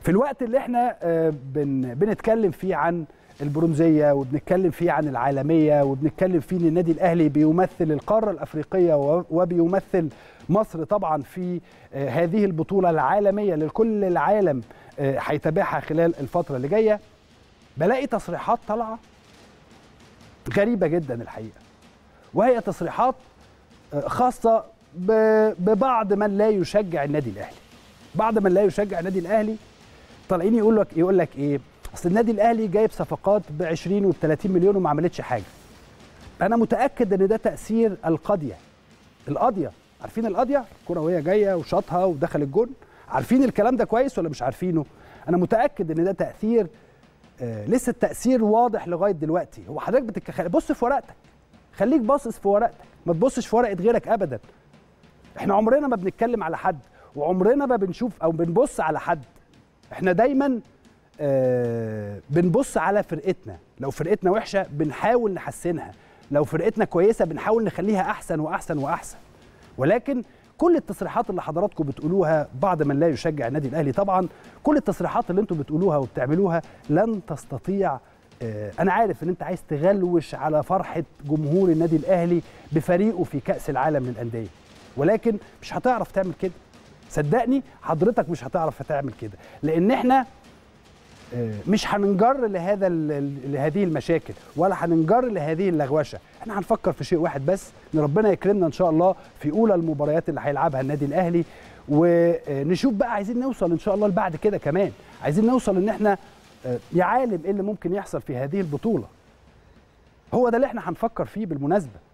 في الوقت اللي احنا آه، بن بنتكلم فيه عن البرونزيه وبنتكلم فيه عن العالميه وبنتكلم فيه ان النادي الاهلي بيمثل القاره الافريقيه و- وبيمثل مصر طبعا في آه، هذه البطوله العالميه لكل العالم آه، هيتابعها خلال الفتره اللي جايه بلاقي تصريحات طالعه غريبه جدا الحقيقه وهي تصريحات آه، خاصه ب- ببعض من لا يشجع النادي الاهلي بعض من لا يشجع النادي الاهلي طالعين يقول لك يقول لك ايه اصل النادي الاهلي جايب صفقات ب 20 وب 30 مليون وما عملتش حاجه انا متاكد ان ده تاثير القضيه القضيه عارفين القضيه الكره وهي جايه وشاطها ودخل الجون عارفين الكلام ده كويس ولا مش عارفينه انا متاكد ان ده تاثير آه لسه التاثير واضح لغايه دلوقتي هو حضرتك بتك... بص في ورقتك خليك باصص في ورقتك ما تبصش في ورقه غيرك ابدا احنا عمرنا ما بنتكلم على حد وعمرنا ما بنشوف او بنبص على حد احنا دايما آه بنبص على فرقتنا لو فرقتنا وحشه بنحاول نحسنها لو فرقتنا كويسه بنحاول نخليها احسن واحسن واحسن ولكن كل التصريحات اللي حضراتكم بتقولوها بعض من لا يشجع النادي الاهلي طبعا كل التصريحات اللي انتم بتقولوها وبتعملوها لن تستطيع آه، انا عارف ان انت عايز تغلوش على فرحه جمهور النادي الاهلي بفريقه في كاس العالم للانديه ولكن مش هتعرف تعمل كده صدقني حضرتك مش هتعرف تعمل كده لان احنا آه، مش هننجر لهذا ال- ال- لهذه المشاكل ولا هننجر لهذه اللغوشه احنا هنفكر في شيء واحد بس ان ربنا يكرمنا ان شاء الله في اولى المباريات اللي هيلعبها النادي الاهلي ونشوف بقى عايزين نوصل ان شاء الله لبعد كده كمان عايزين نوصل ان احنا آه، يا عالم ايه اللي ممكن يحصل في هذه البطوله هو ده اللي احنا هنفكر فيه بالمناسبه